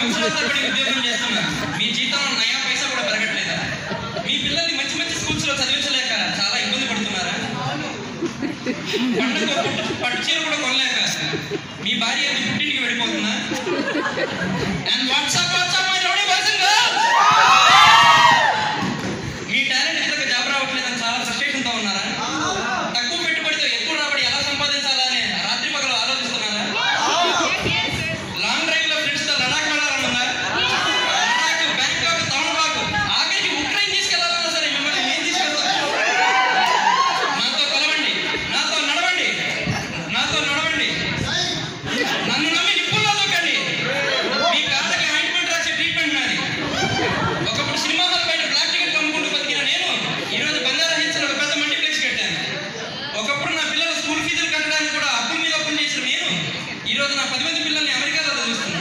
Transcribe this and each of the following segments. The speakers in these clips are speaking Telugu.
సంవత్సరాల తరబడి ఉద్యోగం చేస్తున్నా మీ జీతం నయా పైసా కూడా పెరగట్లేదా మీ పిల్లల్ని మంచి మంచి స్కూల్స్ లో చదివించలేక చాలా ఇబ్బంది పడుతున్నారా పండుగ పట్టు- పట్టు చీర కూడా కొనలేక మీ భార్య మీ పుట్టింటికి వెళ్ళిపోతుందా and WhatsApp WhatsApp my rowdy boys and girls మీ టాలెంట్ ఇంతకు జాబ్ రావట్లేదని చాలా ఫ్రస్ట్రేషన్ తో ఉన్నారా తక్కువ పెట్టుబడితో ఎక్కువ రాబడి ఎలా సంపాదించాలా అని రాత్రి పగలు ఆలోచిస్తున్నారా లాంగ్ డ్రైవ్ లో ఫ్రెండ్స్ తో లడాక్ వెళ్ళాలనుందా లడాక్ బ్యాంకాక్ తౌంబాక్ ఆఖరికి ఉక్రెయిన్ తీసుకెళ్లాలన్నా సరే మిమ్మల్ని నేను తీసుకెళ్తాను నాతో కలవండి నాతో నడవండి నాతో నడవండి నన్ను నమ్మి నిప్పుల్లో దూకండి మీ కాళ్ళకి ఆయింట్మెంట్ రాసే ట్రీట్మెంట్ నాది ఒకప్పుడు సినిమా హాల్ బయట బ్లాక్ టికెట్ అమ్ముకుంటూ బతికిన నేను ఈరోజు బంజారా హిల్స్ లో ఒక పెద్ద మల్టీప్లెక్స్ కట్టాను ఒకప్పుడు నా పిల్లల స్కూల్ ఫీజులు కట్టడానికి కూడా అప్పుల మీద అప్పులు చేసిన నేను ఈరోజు నా పది మంది పిల్లల్ని అమెరికాలో చదివిస్తున్నాను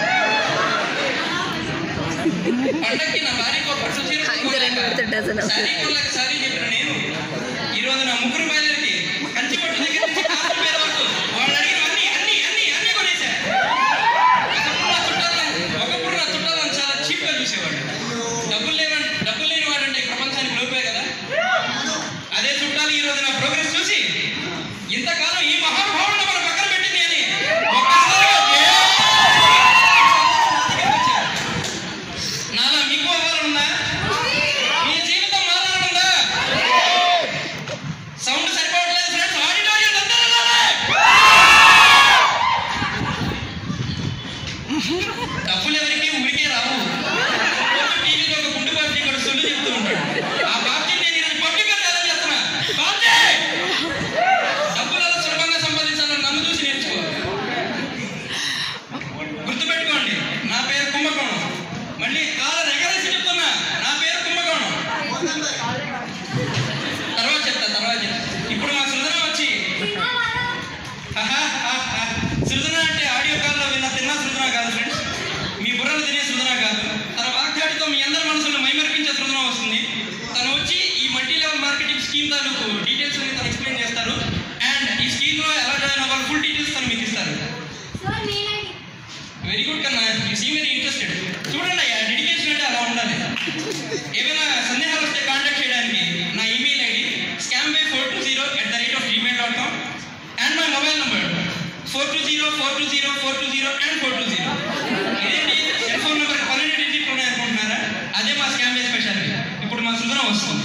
పండక్కి నా భార్యకు పట్టు చీర ఇంకా రెండు పెడుతుంటే అసలు. శారీ కొనలేక శారీ చెప్పిన నేను ఈరోజు నా ముగ్గురు బయలుదేరికి కంచి పట్టు దగ్గర నుంచి కాసు పేరు వరకు వాళ్ళు అడిగిన అన్ని అన్ని అన్ని అన్ని కొనేసా ఒకప్పుడు నా చుట్టాలను ఒకప్పుడు నా చుట్టాలను చాలా చీప్ గా చూసేవాడు డబ్బులు లేవని డబ్బులు లేని వాడంటే ఈ ప్రపంచానికి లోపే కదా అదే చుట్టాలు ఈ రోజు నా ప్రోగ్రెస్ చూసి ఇంతకాలం ఈ మహానుభావులను మన పక్కన పెట్టింది అని ఒక్కసారిగా వచ్చారు. నాలా మీకు అవ్వాలనుందా మీ జీవితం మారాలనుందా సౌండ్ సరిపోవట్లేదు ఫ్రెండ్స్ ఆడిటోరియం అంతా డబ్బులు ఎవరికి ఊరికే రావు రోజు టీవీలో ఒక గుండు బాబ్జీ కూడా సొల్లు చెప్తూ ఉంటాడు ఆ బాబ్జీ నేను ఈరోజు పబ్లిక్ గా ఛాలెంజ్ చేస్తున్నా బాబ్జీ డబ్బులు ఎలా సులభంగా సంపాదించాలని నన్ను చూసి నేర్చుకో గుర్తుపెట్టుకోండి నా పేరు కుంభకోణం మళ్ళీ కాలం ఎగరేసి చెప్తున్నా నా పేరు కుంభకోణం తర్వాత చెప్తా తర్వాత చెప్తా ఇప్పుడు మా సృజన వచ్చి ఆహా, ఆహా. సృజన అంటే ఆడియో కాల్లో విన్న తిన్నా సృజన కాదు ఫ్రెండ్స్ మీ బుర్రలు తినే సృజన కాదు తన వాగ్దాడితో మీ అందరి మనసులను మైమరిపించే సృజన వస్తుంది తను వచ్చి ఈ మల్టీ లెవెల్ మార్కెటింగ్ స్కీమ్ తాలూకు డీటెయిల్స్ అన్ని తను ఎక్స్ప్లెయిన్ చేస్తారు అండ్ ఈ స్కీమ్ లో ఎలా జాయిన్ అవ్వాలి ఫుల్ డీటెయిల్స్ తను మీకు ఇస్తారు వెరీ గుడ్ కన్నా యూ సీ వెరీ ఇంట్రెస్టెడ్ చూడండి అయ్యా డెడికేషన్ అంటే అలా ఉండాలి ఏమైనా సందేహాలు వస్తే కాంటాక్ట్ చేయడానికి నా email ID scam by four two zero at the rate of Gmail dot com and my mobile number four two zero four two zero four two zero and four two zero ఇదేంటి సెల్ ఫోన్ నెంబర్ పన్నెండు డిజిట్లు ఉన్నాయనుకుంటున్నారా అదే మా స్కామ్ బై స్పెషాలిటీ ఇప్పుడు మా సుందర వస్తుంది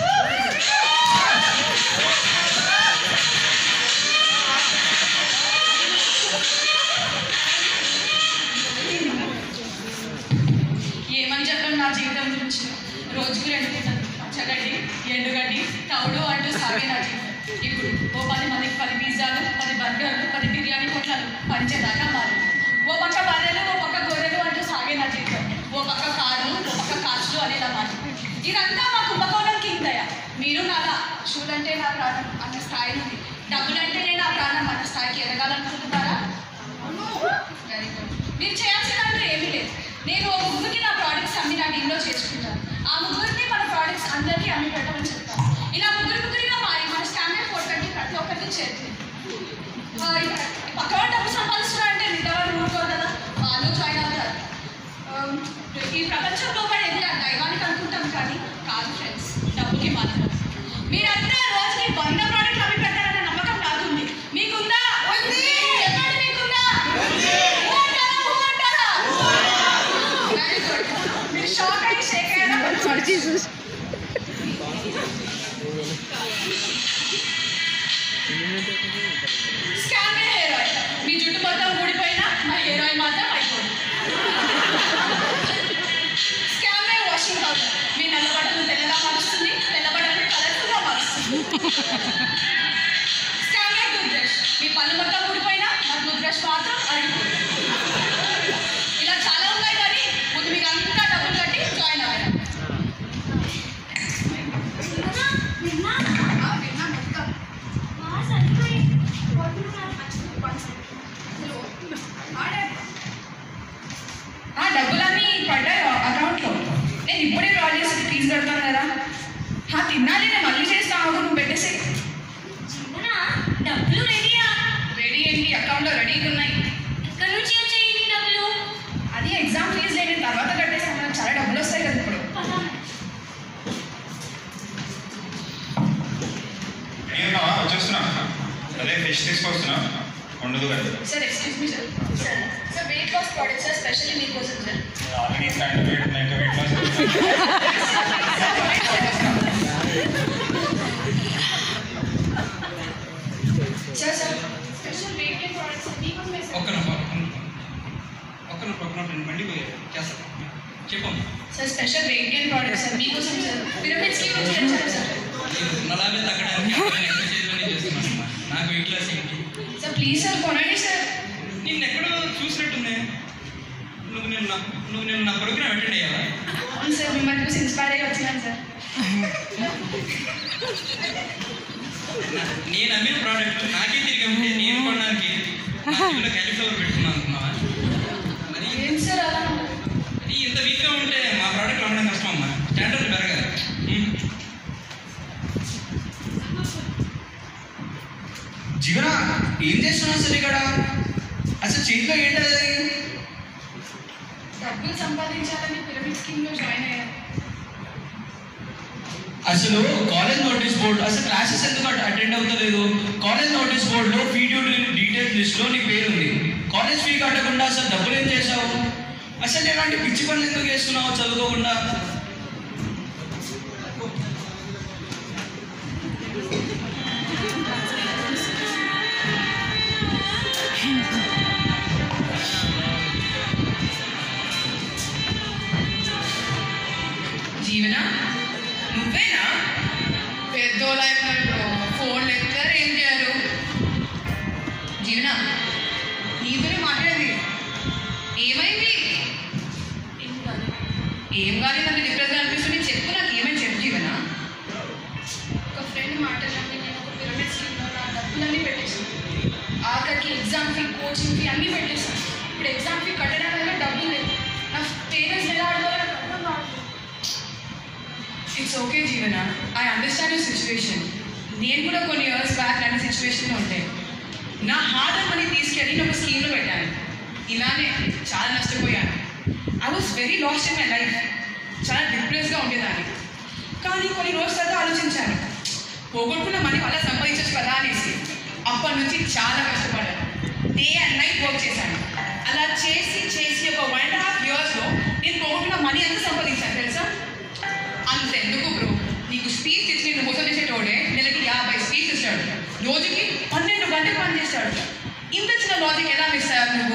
ఏమని చెప్పడం నా జీవితం గురించి రోజుకు రెండు తిన్నాను పచ్చగడ్డి ఎండుగడ్డి తౌడు అంటూ సాగే నా జీవితం ఇప్పుడు ఓ పది మందికి పది పిజ్జాలు పది బర్గర్లు పది బిర్యానీ కొట్లాలు పంచేదాకా మారింది ఓ పక్క బర్రెలు ఓ పక్క గొర్రెలు అంటూ సాగే నా జీవితం ఓ పక్క కార్లు ఓ పక్క కాస్ట్లు అనేలా మారింది ఇదంతా మా కుంభకోణంకి ఇంతయా మీరు నాలా షూలంటే నా ప్రాణం అన్న స్థాయి ఉంది డబ్బులంటేనే నా ప్రాణం అన్న స్థాయికి ఎదగాలనుకుంటున్నారా వెరీ గుడ్ మీరు చేయాల్సిందంటూ ఏమీ లేదు నేను ఒక ముగ్గురికి నా ప్రోడక్ట్స్ అమ్మి నా టీంలో చేసుకుంటాను ఆ ముగ్గురిని మన ప్రోడక్ట్స్ అందరికీ అమ్మి పెట్టమని చెప్తాను ఇలా ముగ్గురు ముగ్గురిగా మారి మన స్టాండర్డ్ ఫోర్ కంటే ప్రతి ఒక్కరికి చేరుతుంది ఆ, ఇక పక్క వాళ్ళు డబ్బు సంపాదిస్తున్నారంటే మిగతా వాళ్ళు ఊరుకోరు కదా వాళ్ళు జాయిన్ అవుతారు ఆ, ఈ ప్రపంచంలో కూడా ఎదురు దైవానికి అనుకుంటాం కానీ కాదు ఫ్రెండ్స్ డబ్బుకి మనం మీరంతా రోజుకి వంద ప్రోడక్ట్లు అమ్మి పెడతారన్న నమ్మకం నాకుంది మీకుందా చెప్పండి మీకుందా ఊ అంటారా? ఊ అంటారా? Very good. మీరు షాక్ అయ్యి షేక్ అయ్యారా చూసి చూసి స్కామ్ హెయిర్ ఆయిల్ మీ జుట్టు మొత్తం ఊడిపోయినా మా హెయిర్ ఆయిల్ మాత్రం అయిపోయింది స్కామ్ వాషింగ్ పౌడర్ మీ నల్ల బట్టలు తెల్లగా మారుస్తుంది తెల్ల బట్టలు కలర్ఫుల్గా మారుస్తుంది స్కామ్ టూత్ బ్రష్ మీ పళ్ళు మొత్తం ఊడిపోయినా మా టూత్ బ్రష్ మాత్రం అరిగిపోయింది ఇలా చాలా ఉన్నాయి కానీ ముందు మీకు అంతా డబ్బులు కట్టి జాయిన్ అవ్వాలి ఆ, విన్నా మొత్తం ఆ డబ్బులన్నీ పడ్డాయి అకౌంట్లో నేను ఇప్పుడే డ్రా చేసి ఫీజు కడతాను కదా ఆ తిన్నాలి నేను మళ్ళీ చేస్తా ఆగు నువ్వు పెట్టేసి డబ్బులు రెడీయా రెడీ ఏంటి అకౌంట్లో రెడీగా ఉన్నాయి ఎక్కడి నుంచి వచ్చాయి నీ డబ్బులు అది ఎగ్జామ్ టెస్ట్ తీసుకొస్తున్నా ఉండదు కదా sir excuse me sir sir sir weight loss products sir specially మీకోసం సార్ ఆల్రెడీ స్టాండ్ వెయిట్ ఉన్నాయి ఇంకా weight loss sir sir special weight gain products మీకోసమే సార్ ఒక్క నిమిషం ఒక్క నిమిషం. ఒక్క నిమిషం ఒక్క నిమిషం బండి పోయి చేస్తాను చెప్పమ్మా sir special weight gain products sir మీకోసం సార్ పిరమిడ్ స్కీమ్ నుంచి తెచ్చాను సార్ నలాభి తగ్గడానికి ఎక్సర్సైజ్ అన్నీ చేస్తున్నానమ్మా నాకు వెయిట్ లాస్ ఏంటి సార్ ప్లీజ్ సార్ కొనండి సార్ నిన్ను ఎక్కడో చూసినట్టుంది నువ్వు నిన్న నువ్వు నిన్న నా ప్రోగ్రామ్ అటెండ్ అయ్యావా అవును సార్ మిమ్మల్ని చూసి ఇన్స్పైర్ అయ్యి వచ్చినాను సార్ నా- నేను అమ్మిన ప్రోడక్ట్ నాకే తిరిగి అమ్మితే నేను కొనడానికి నా చెవిలో క్యాలిఫ్లవర్ పెట్టుకున్నాను అనుకున్నావా మరి ఏం సార్ అలా అది ఇంత వీక్గా ఉంటే మా ప్రోడక్ట్ అమ్మడం కష్టం అమ్మా స్టాండర్డ్ పెరగాలి ఉమ్. జీవన ఏం చేస్తున్నావు అసలు ఇక్కడ అసలు చేతిలో ఏంటది డబ్బులు సంపాదించాలని పిరమిడ్ స్కీమ్లో జాయిన్ అయ్యాను అసలు కాలేజ్ నోటీస్ బోర్డు అసలు క్లాసెస్ ఎందుకు అటెండ్ అవుతలేదు కాలేజ్ నోటీస్ బోర్డులో ఫీ డ్యూ డీటెయిల్స్ లిస్ట్లో నీ పేరు ఉంది కాలేజ్ ఫీ కట్టకుండా అసలు డబ్బులు ఏం చేసావు అసలు ఇలాంటి పిచ్చి పనులు ఎందుకు చేస్తున్నావు చదువుకోకుండా జీవన నువ్వేనా పెద్దోళ్ళు అయిపోయారు ఫోన్ లెక్చర్ ఏం చేయరు జీవన నీతోనే మాట్లాడేది ఏమైంది ఏం కాదు ఏం కాలేదంటే డిప్రెస్గా అనిపిస్తుంది చెప్పు నాకు ఏమైంది చెప్పు జీవన ఒక ఫ్రెండ్ మాటలన్నీ నేను ఒక పిరమిడ్ స్కీమ్లో నా డబ్బులన్నీ పెట్టేసాను ఆఖరికి ఎగ్జామ్ ఫీ కోచింగ్ ఫీ అన్నీ పెట్టేశాను ఇప్పుడు ఎగ్జామ్ ఫీ కట్టడానికి డబ్బులు లేవు నా పేరెంట్స్ ఎలా ఆడుకోవాలో నాకు అర్థం కావట్లేదు it's okay Jeevana I understand your situation నేను కూడా కొన్ని ఇయర్స్ బ్యాక్ లాంటి సిచ్యువేషన్లో ఉంటాయి నా హార్డ్ అండ్ మనీ తీసుకెళ్ళి నేను ఒక స్కీమ్లో పెట్టాను ఇలానే చాలా నష్టపోయాను I was very lost in my life చాలా డిప్రెస్గా ఉండేదాన్ని కానీ కొన్ని రోజుల తర్వాత ఆలోచించాను పోగొట్టుకున్న మనీ వల్ల సంపాదించవచ్చు కదా అనేసి అప్పటి నుంచి చాలా కష్టపడ్డాను డే అండ్ నైట్ వర్క్ చేశాను అలా చేసి చేసి ఒక వన్ అండ్ హాఫ్ ఇయర్స్లో నేను పోగొట్టుకున్న మనీ అంతా సంపాదించాను తెలుసా అంతెందుకు బ్రో నీకు స్పీచ్ ఇచ్చి నేను మోసం చేసేటోడే నెలకి యాభై స్పీచ్ ఇస్తాడు రోజుకి పన్నెండు గంటలు పని చేస్తాడు ఇంత చిన్న లాజిక్ ఎలా మిస్ అయ్యావు నువ్వు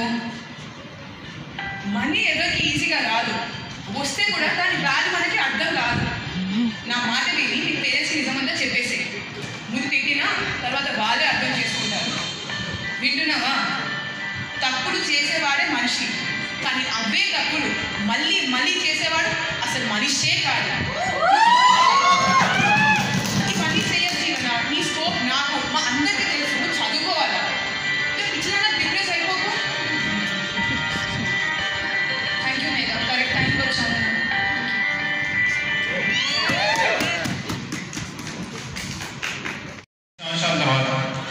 మనీ ఎవరికి ఈజీగా రాదు వస్తే కూడా దాని వాల్యూ మనకి అర్థం కాదు నా మాట విని నీ పేరెంట్స్ నిజమంతా చెప్పేసి ముందు తిట్టినా తర్వాత వాళ్ళే అర్థం చేసుకుంటారు వింటున్నావా తప్పుడు చేసేవాడే మనిషి కానీ అవే తప్పులు మళ్ళీ మళ్ళీ చేసేవాడు అసలు మనిషే కాదు ఇవన్నీ చేయొచ్చు జీవన నీ స్కోప్ నాకు మా అందరికీ తెలుసు నువ్వు చదువుకోవాలా నువ్వు ఇచ్చిన డిప్రెస్ అయిపోకు థ్యాంక్ యూ మేఘా కరెక్ట్ టైంకి వచ్చాను సంవత్సరాల తర్వాత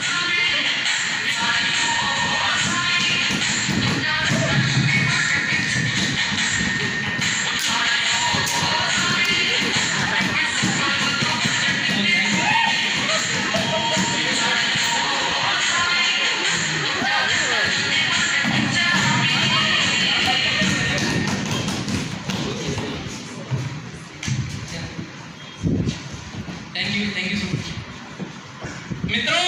thank you thank you so much మిత్రం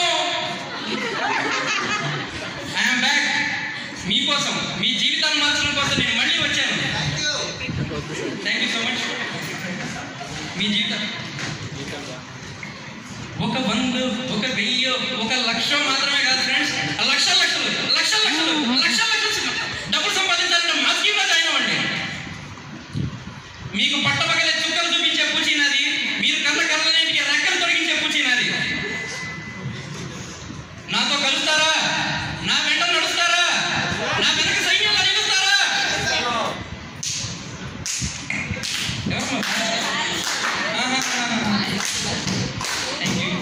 ఐఎమ్ బ్యాక్ మీకోసం మీ జీవితాన్ని మార్చడం కోసం నేను మళ్ళీ వచ్చాను థ్యాంక్ యూ సో మచ్ మీ జీవితం ఒక వంద ఒక వెయ్యి ఒక లక్ష మాత్రమే కాదు ఫ్రెండ్స్ లక్షల లక్షలు లక్షల లక్షలు లక్షల లక్షలు డబ్బులు సంపాదించాలంటే మా స్కీమ్లో జాయిన్ అవ్వండి మీకు పట్టపగలే చుక్కలు చూపించే పూచినది మీరు కన్న కళ్ళన్నింటికి రెక్కలు తొలగించే పూచినది నాతో కలుస్తారా నా వెంట నడుస్తారా నా వెనక సైన్యంలో నిలుస్తారా ఎవరు థ్యాంక్ యూ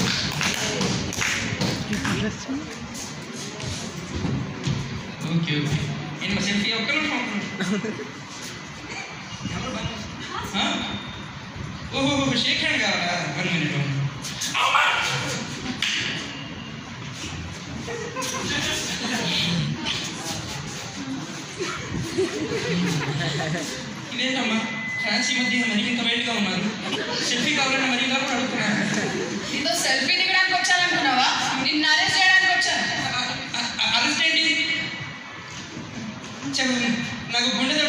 ఓకే ఓకే నేను మా సెల్ఫీ ఒక్క నిమిషం ఒక్క నిమిషం. ఎవరు బాగా ఆ? ఓహో షేక్ హ్యాండ్ కావాలా వన్ మినిట్ ఇదేంటమ్మా ఫ్యాన్స్ ఈ మధ్య మరీ ఇంత వేడిగా ఉన్నారు సెల్ఫీ కావాలని మరీ ఇలా కూడా అడుగుతున్నారు నీతో సెల్ఫీ దిగడానికి వచ్చాననుకున్నావా నిన్ను అరెస్ట్ చేయడానికి వచ్చాను అరెస్ట్ ఏంటి చెప్పు నాకు గుండె